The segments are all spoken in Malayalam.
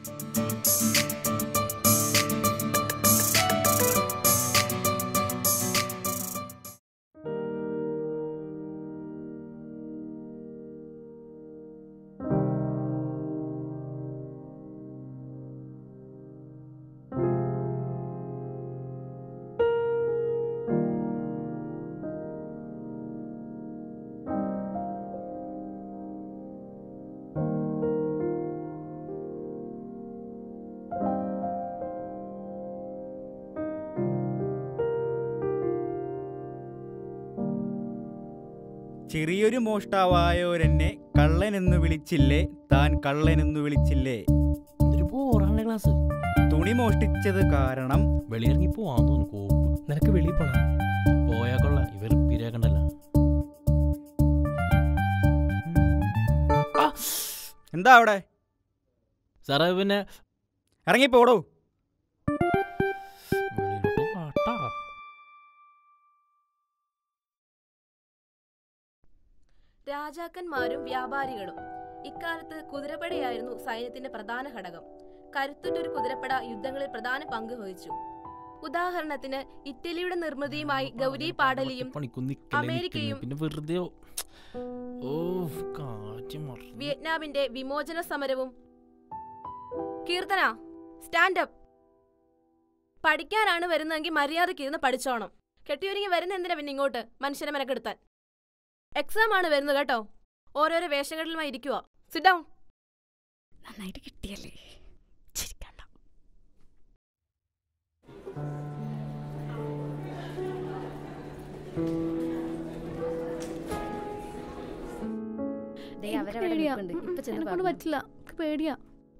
ചെറിയൊരു മോഷ്ടാവായോരെന്നെ കള്ളനെന്നു വിളിച്ചില്ലേ താൻ കള്ളനെന്നു വിളിച്ചില്ലേ ഇതൊരു പോറാണല്ലേ ക്ലാസ് തുണി മോഷ്ടിച്ചത് കാരണം വെളിയിറങ്ങി പോവാൻ തോന്നുന്നു കോപ്പ് നിനക്ക് വെളിയിൽ പോണ പോയാ കൊള്ള ഇവർ പിരിയാക്കണ്ടല്ല എന്താ അവിടെ സാറേ പിന്നെ ഇറങ്ങിപ്പോടോ വെളിയിലോട്ട് വാട്ടാ രാജാക്കന്മാരും വ്യാപാരികളും ഇക്കാലത്ത് കുതിരപ്പടയായിരുന്നു സൈന്യത്തിന്റെ പ്രധാന ഘടകം കരുത്തുറ്റൊരു കുതിരപ്പട യുദ്ധങ്ങളിൽ പ്രധാന പങ്ക് വഹിച്ചു ഉദാഹരണത്തിന് ഇറ്റലിയുടെ നിർമ്മിതിയുമായി ഗൗരി പാടലിയും പണിക്കൊന്നും നിക്കല്ലേ അമേരിക്കയും നിക്കുന്നെ. പിന്നെ വെറുതെ ഓ- ഓ കാറ്റ് മറന്നു വിയറ്റ്നാമിന്റെ വിമോചന സമരവും കീർത്തന സ്റ്റാൻഡപ്പ് പഠിക്കാനാണ് വരുന്നതെങ്കിൽ മര്യാദയ്ക്ക് ഇരുന്ന് പഠിച്ചോണം കെട്ടിയൊരുങ്ങി വരുന്ന എന്തിനാ പിന്നെ ഇങ്ങോട്ട് മനുഷ്യനെ മെനക്കെടുത്താൻ എക്സാം ആണ് വരുന്നത് കേട്ടോ ഓരോരോ വേഷങ്ങളിലുമായി ഇരിക്കുക സിറ്റ് ഡൗൺ നന്നായിട്ട് കിട്ടിയല്ലേ ചിരിക്കണ്ട ദേ എനിക്ക് അവരവിടെ പേടിയാ. നിൽപ്പുണ്ട്. ഇപ്പൊ ചെന്ന് എന്നെക്കൊണ്ട് പറഞ്ഞു. പറ്റില്ല എനിക്ക് പേടിയാ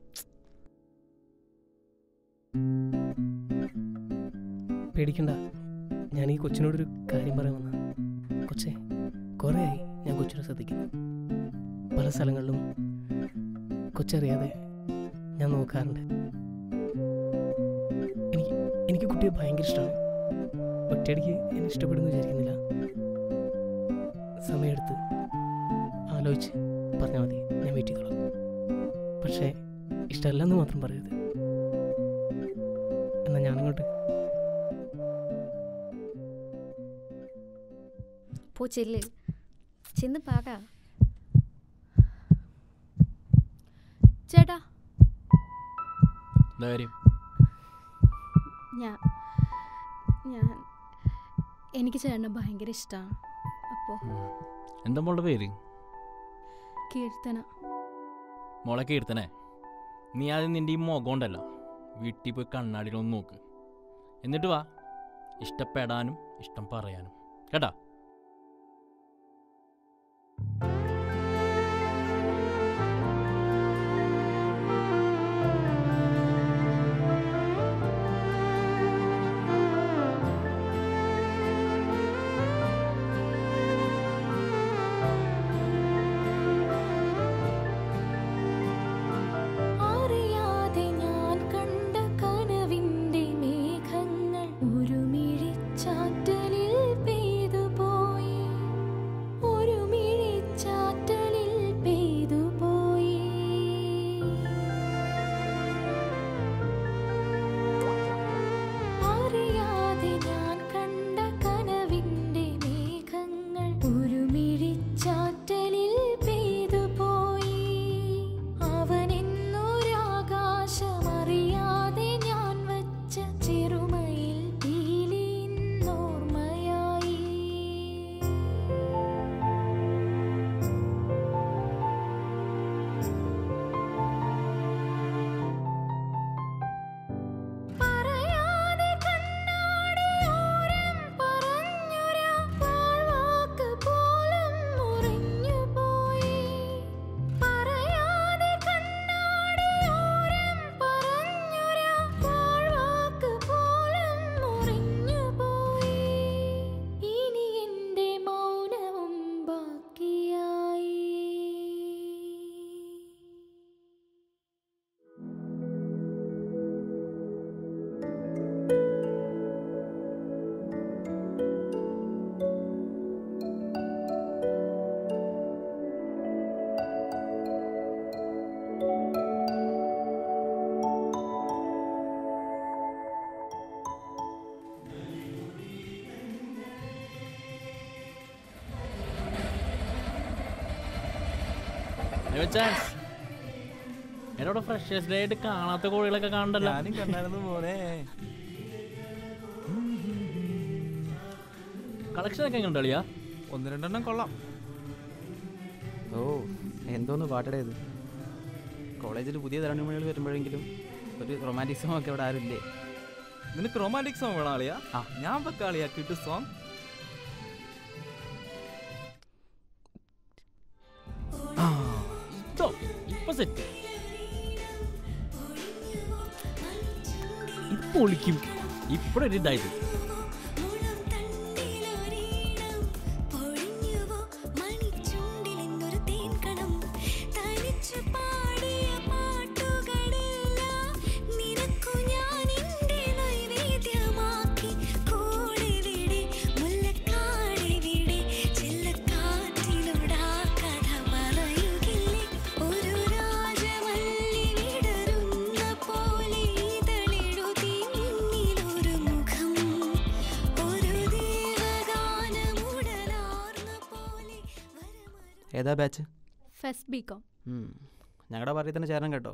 പേടിക്കണ്ട ഞാൻ ഈ കൊച്ചിനോടൊരു കാര്യം പറയാൻ വന്ന കൊച്ചേ കുറേ ആയി ഞാൻ കൊച്ചിനെ ശ്രദ്ധിക്കുന്നു പല സ്ഥലങ്ങളിലും കൊച്ചറിയാതെ ഞാൻ നോക്കാറുണ്ട് എനിക്ക് എനിക്ക് കുട്ടിയെ ഭയങ്കര ഇഷ്ടമാണ് ഒറ്റയടിക്ക് എന്നെ ഇഷ്ടപ്പെടുന്നു വിചാരിക്കുന്നില്ല സമയമെടുത്ത് ആലോചിച്ച് പറഞ്ഞാൽ മതി ഞാൻ വെയിറ്റ് ചെയ്തോളാം പക്ഷേ ഇഷ്ടമല്ലെന്ന് മാത്രം പറയരുത് എന്നാൽ ഞാനങ്ങോട്ട് പോ ചെല്ല് ചെന്ന് പാക ചേട്ടാ എന്താ കാര്യം ഞാൻ ഞാൻ എനിക്ക് ചേട്ടനെ ഭയങ്കര ഇഷ്ടമാണ് അപ്പോൾ എന്താ മോളുടെ പേര് കീർത്തന മോളെ കീർത്തനെ നീ ആദ്യം നിന്റെ ഈ മുഖം ഉണ്ടല്ലോ വീട്ടിൽ പോയി കണ്ണാടിയിലൊന്ന് നോക്ക് എന്നിട്ട് വാ ഇഷ്ടപ്പെടാനും ഇഷ്ടം പറയാനും കേട്ടാ അറിയാതെ ഞാൻ കണ്ട കനവിന്റെ മേഘങ്ങൾ ഒരു മിഴിച്ചാറ്റലിൽ പെയ്തു പോ ചാൻസ് എടാ ഇവിടെ ഫ്രഷേഴ്സ് ഡേ ആയിട്ട് കാണാത്ത കോഴികളൊക്കെ കാണണ്ടല്ലോ ഞാനും കണ്ടായിരുന്നു മോനെ കളക്ഷൻ ഒക്കെ എങ്ങനെ കളിയാ ഒന്ന് രണ്ടെണ്ണം കൊള്ളാം ഓ എന്തോന്ന് പാട്ടടേ ഇത് കോളേജിൽ പുതിയ തലമുറകൾ വരുമ്പോഴെങ്കിലും ഒരു റൊമാൻറ്റിക് സോങ് ഒക്കെ ഇവിടെ ആരുമില്ലേ നിനക്ക് റൊമാൻറ്റിക് സോങ് വേണം ആളിയാ ആ. ഞാൻ വെക്കാളിയാ കിട്ടു സോങ് ഇതോ ഇപ്പൊ സെറ്റ് ഇപ്പൊ ഒളിക്കും ഇപ്പഴൊരു ഇതായത് ഒരു രാജവല്ലി വിടരുന്ന പോലെ ഇതളെഴുതി നിന്നിലൊരു മുഖം ഒരു ദേവഗാനമുടലാർന്ന പോലെ വരമരു ഏതാ ബാച്ച് ഫസ്റ്റ് ബികോം ഞങ്ങളുടെ പാർട്ടി തന്നെ ചേരണം കേട്ടോ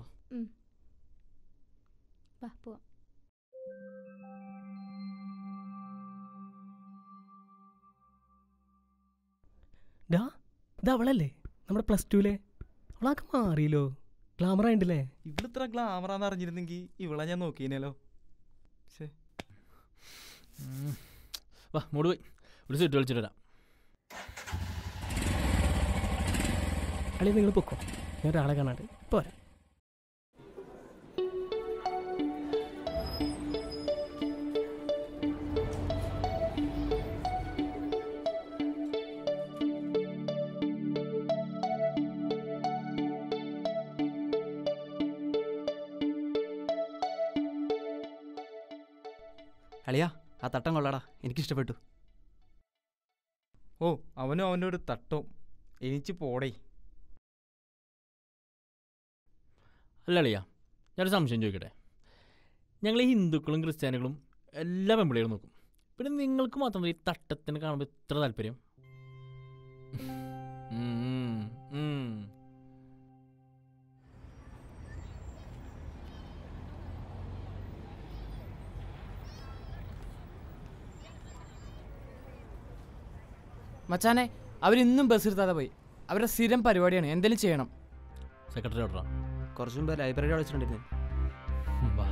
വാ പോവാം ഡാ ഇത് അവളല്ലേ നമ്മുടെ പ്ലസ് ടുവിലെ അവളൊക്കെ മാറിയല്ലോ ഗ്ലാമർ ആയിട്ടില്ലേ ഇവളിത്ര ഗ്ലാമറാന്ന് അറിഞ്ഞിരുന്നെങ്കിൽ ഇവളെ ഞാൻ നോക്കിയേനല്ലോ ഉം. വാ മൂട് പോയി ഒരു സെറ്റ് കളിച്ചിട്ട് വരാം അളി നിങ്ങൾ പൊക്കോ ഞാൻ ഒരാളെ കാണാണ്ട് പോരാ അളിയാ ആ തട്ടം കൊള്ളാടാ എനിക്കിഷ്ടപ്പെട്ടു ഓ അവനും അവൻ്റെ ഒരു തട്ടവും എനിച്ച് പോടേ അല്ല അളിയാ ഞാനൊരു സംശയം ചോദിക്കട്ടെ ഞങ്ങൾ ഈ ഹിന്ദുക്കളും ക്രിസ്ത്യാനികളും എല്ലാ പെമ്പിളികളും നോക്കും പിന്നെ നിങ്ങൾക്ക് മാത്രം ഈ തട്ടത്തിന് കാണുമ്പോൾ ഇത്ര താല്പര്യം ഉം, ഉം. മച്ചാനെ അവരിന്നും ബസ് എടുത്താതെ പോയി അവരുടെ സ്ഥിരം പരിപാടിയാണ് എന്തെങ്കിലും ചെയ്യണം സെക്രട്ടറി ഓർഡറാ കുറച്ചു മുമ്പ് ലൈബ്രറി വിളിച്ചിട്ടുണ്ടായിരുന്നു വാ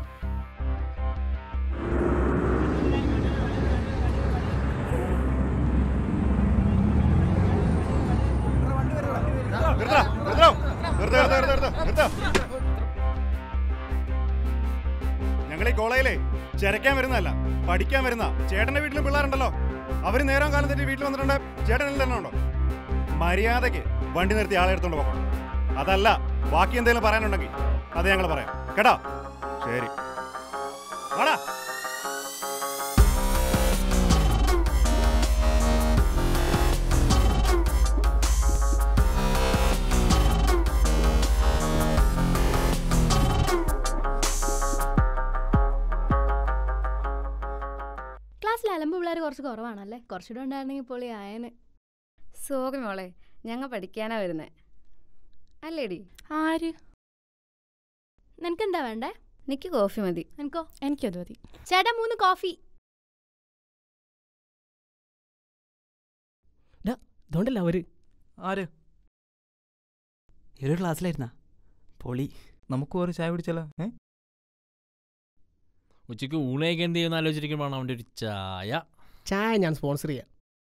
ഞങ്ങൾ ഈ കോളേജിലെ ചിരക്കാൻ വരുന്നതല്ല പഠിക്കാൻ വരുന്ന ചേട്ടന്റെ വീട്ടിലും പിള്ളേരുണ്ടല്ലോ അവര് നേരം കാലം തെറ്റി വീട്ടിൽ വന്നിട്ടുണ്ട് ചേട്ടൻ തന്നെ ഉണ്ടോ മര്യാദക്ക് വണ്ടി നിർത്തി ആളെ എടുത്തോണ്ട് പോകണം അതല്ല ബാക്കി എന്തെങ്കിലും പറയാനുണ്ടെങ്കിൽ അത് ഞങ്ങൾ പറയാം കേട്ടോ ശരി വാടാ ക്ലാസ്സിൽ അലമ്പ് പിള്ളേർ കുറച്ച് കുറവാണല്ലേ കുറച്ചുകൂടെ ഉണ്ടായിരുന്നെങ്കിൽ പൊളി ആയന് സോറി മോളെ ഞങ്ങൾ പഠിക്കാനാ വരുന്നേ അല്ലേടി ആര് നിനക്കെന്താ വേണ്ടേ എനിക്ക് കോഫി മതി നിനക്കോ എനിക്കത് മതി ചേട്ടാ മൂന്ന് കോഫി ഇതുകൊണ്ടല്ല അവര് ആര് ഈ ഒരു ക്ലാസ്സിലായിരുന്നാ പൊളി നമുക്ക് ഒരു ചായ കുടിച്ചാലോ ഏ ഉച്ചയ്ക്ക് ഊണയൊക്കെ എന്ത് ചെയ്യുന്ന ആലോചിച്ചിരിക്കുമ്പോഴാണ് അവൻ്റെ ഒരു ചായ ചായ ഞാൻ സ്പോൺസർ ചെയ്യാം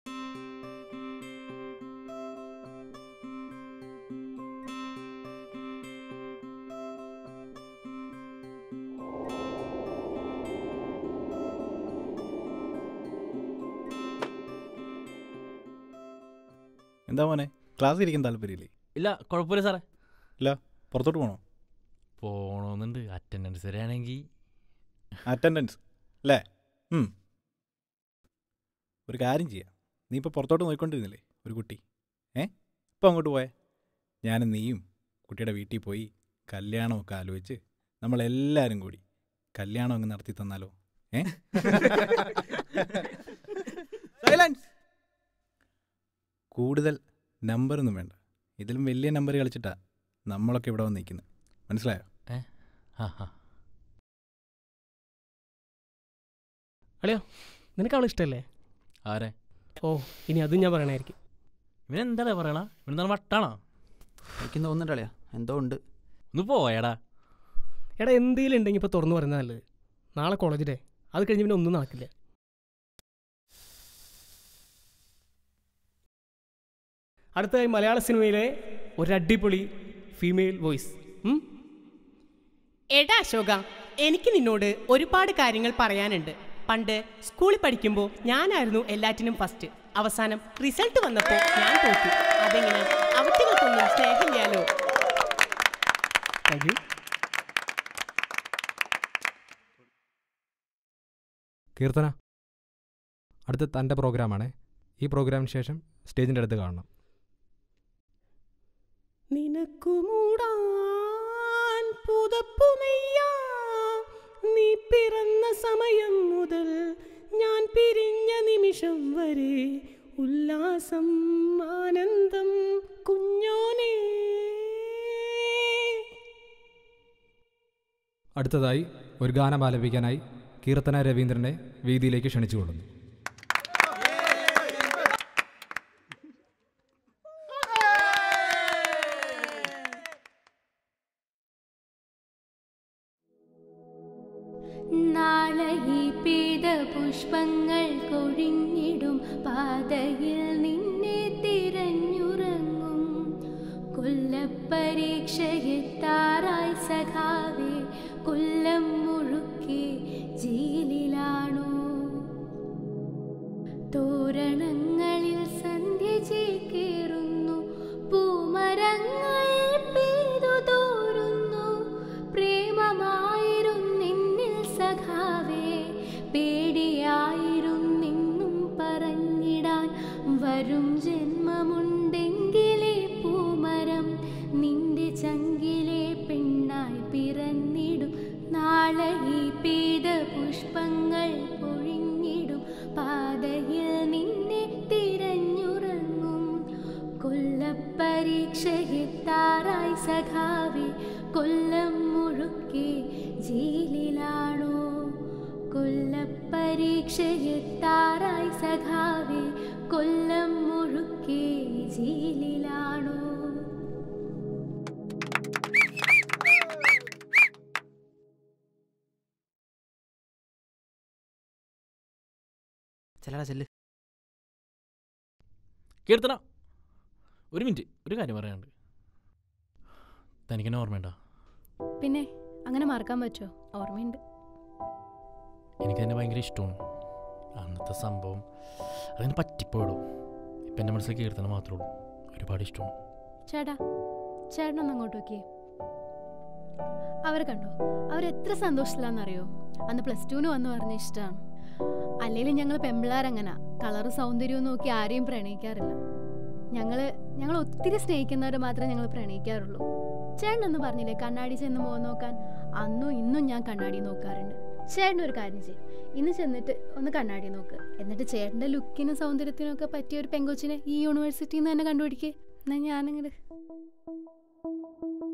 എന്താ മോനെ ക്ലാസ്സിൽ ഇരിക്കാൻ താല്പര്യമില്ലേ ഇല്ല കുഴപ്പമില്ല സാറേ പുറത്തോട്ട് പോകണോ പോണമെന്നുണ്ട് അറ്റൻഡൻസ് വരെയാണെങ്കിൽ അറ്റൻഡൻസ് അല്ലേ ഉം. ഒരു കാര്യം ചെയ്യാം നീ ഇപ്പോൾ പുറത്തോട്ട് നോക്കിക്കൊണ്ടിരുന്നില്ലേ ഒരു കുട്ടി ഏ ഇപ്പോൾ അങ്ങോട്ട് പോയേ ഞാനും നീയും കുട്ടിയുടെ വീട്ടിൽ പോയി കല്യാണമൊക്കെ ആലോചിച്ച് നമ്മളെല്ലാവരും കൂടി കല്യാണം അങ്ങ് നടത്തി തന്നാലോ ഏ സൈലൻസ് കൂടുതൽ നമ്പറൊന്നും വേണ്ട ഇതിലും വലിയ നമ്പർ കളിച്ചിട്ടാ നമ്മളൊക്കെ ഇവിടെ വന്ന് നിൽക്കുന്നത് മനസ്സിലായോ ആ ആ അളിയോ നിനക്ക് അവളെ ഇഷ്ടമല്ലേ ആരെ ഓ ഇനി അതും ഞാൻ പറയണായിരിക്കും ഇവനെന്താടാ പറയണ ഇവനെന്താണ് വട്ടാണോ എനിക്ക് തോന്നുന്നുണ്ടല്ലേ എന്തോ ഉണ്ട് ഒന്ന് പോയടാ എടാ എന്തെങ്കിലും ഉണ്ടെങ്കിൽ ഇപ്പോൾ തുറന്നു പറയുന്നത് നല്ലത് നാളെ കോളേജ് ഡേ അത് കഴിഞ്ഞ് പിന്നെ ഒന്നും നടക്കില്ല അടുത്തതായി മലയാള സിനിമയിലെ ഒരു അടിപൊളി ഫീമെയിൽ വോയിസ് എടാ അശോക എനിക്ക് നിന്നോട് ഒരുപാട് കാര്യങ്ങൾ പറയാനുണ്ട് പണ്ട് സ്കൂളിൽ പഠിക്കുമ്പോൾ ഞാനായിരുന്നു എല്ലാറ്റിനും ഫസ്റ്റ് അവസാനം റിസൾട്ട് വന്നപ്പോൾ ഞാൻ തോറ്റു അതെങ്ങനെ അവറ്റകൾക്കൊന്നും സ്നേഹമില്ലാലോ താങ്ക് യു കീർത്തന അടുത്ത തൻ്റെ പ്രോഗ്രാമാണ് ഈ പ്രോഗ്രാമിന് ശേഷം സ്റ്റേജിൻ്റെ അടുത്ത് കാണണം നിനക്കു മൂടാൻ പുതപ്പു നെയ്യാം. നീ പിറന്ന സമയം മുതൽ ഞാൻ പിരിഞ്ഞ നിമിഷം വരെ ഉല്ലാസം ആനന്ദം കുഞ്ഞോനേ അടുത്തതായി ഒരു ഗാനം ആലപിക്കാനായി കീർത്തന രവീന്ദ്രനെ വേദിയിലേക്ക് ക്ഷണിച്ചുകൊള്ളുന്നു നാളെ ഈ പീത പുഷ്പങ്ങൾ കൊഴിഞ്ഞിടും പാതയിൽ നിന്നെ തിരഞ്ഞുറങ്ങും കൊല്ലപ്പരീക്ഷയെത്താറായി സഖാവേ കൊല്ലം മുഴുക്കി ജയിലിലാണോ തോരണങ്ങളിൽ സന്ധ്യ ചേക്കേറുന്നു പൂമരങ്ങൾ പെയ്തു തോരുന്നു പ്രേമമായിരുന്നെന്നിൽ സഖാവേ പേടിയായിരുന്നെന്നും പറഞ്ഞിടാൻ വരും ജന്മമുണ്ടെങ്കിലേ പൂമരം നിന്റെ ചങ്കിലെ പെണ്ണായി പിറന്നിടും നാളെ ഈ പീത പുഷ്പങ്ങൾ പൊഴിഞ്ഞിടും പാതയിൽ നിന്നെ തിരഞ്ഞുറങ്ങും കൊല്ലപ്പരീക്ഷയെത്താറായി സഖാവേ കൊല്ലം മുഴുക്കെ ജയിലിലാണോ കൊല്ലപ്പരീക്ഷയെത്താറായി സഖാവേ കൊല്ലം മുഴുക്കെ ജയിലിലാണോ ചെല്ലടാ ചെല്ല് കീർത്തന ഒരു മിനിറ്റ് ഒരു കാര്യം പറയാനുണ്ട് തനിക്കെന്നെ ഓർമ്മയുണ്ടോ പിന്നെ അങ്ങനെ മറക്കാൻ പറ്റുമോ ഓർമ്മയുണ്ട് എനിക്കതിനെ ഭയങ്കര ഇഷ്ടമാണ് അന്നത്തെ സംഭവം അതിന് പറ്റിപ്പോയിടും ഇപ്പം എൻ്റെ മനസ്സിൽ കീർത്തന മാത്രമേ ഉള്ളൂ ഒരുപാട് ഇഷ്ടമാണ് ചേട്ടാ ചേട്ടനൊന്ന് അങ്ങോട്ട് നോക്കിയേ അവരെ കണ്ടോ അവരെത്ര സന്തോഷത്തിലാണെന്നറിയോ അന്ന് പ്ലസ് ടുവിന് വന്ന് പറഞ്ഞ ഇഷ്ടമാണ് അല്ലെങ്കിലും ഞങ്ങൾ പെമ്പിളാരങ്ങനെ കളറ് സൗന്ദര്യവും നോക്കി ആരെയും പ്രണയിക്കാറില്ല ഞങ്ങൾ ഞങ്ങൾ ഒത്തിരി സ്നേഹിക്കുന്നവരെ മാത്രമേ ഞങ്ങൾ പ്രണയിക്കാറുള്ളൂ ചേട്ടനൊന്ന് പറഞ്ഞില്ലേ കണ്ണാടി ചെന്ന് മുഖം നോക്കാൻ അന്നും ഇന്നും ഞാൻ കണ്ണാടി നോക്കാറുണ്ട് ചേട്ടൻ ഒരു കാര്യം ചെയ്യും ഇന്ന് ചെന്നിട്ട് ഒന്ന് കണ്ണാടി നോക്ക് എന്നിട്ട് ചേട്ടൻ്റെ ലുക്കിനും സൗന്ദര്യത്തിനും ഒക്കെ പറ്റിയ ഒരു പെങ്കൊച്ചിനെ ഈ യൂണിവേഴ്സിറ്റിയിൽ നിന്ന് തന്നെ കണ്ടുപിടിക്കേ എന്നാൽ ഞാനങ്ങോട്ട്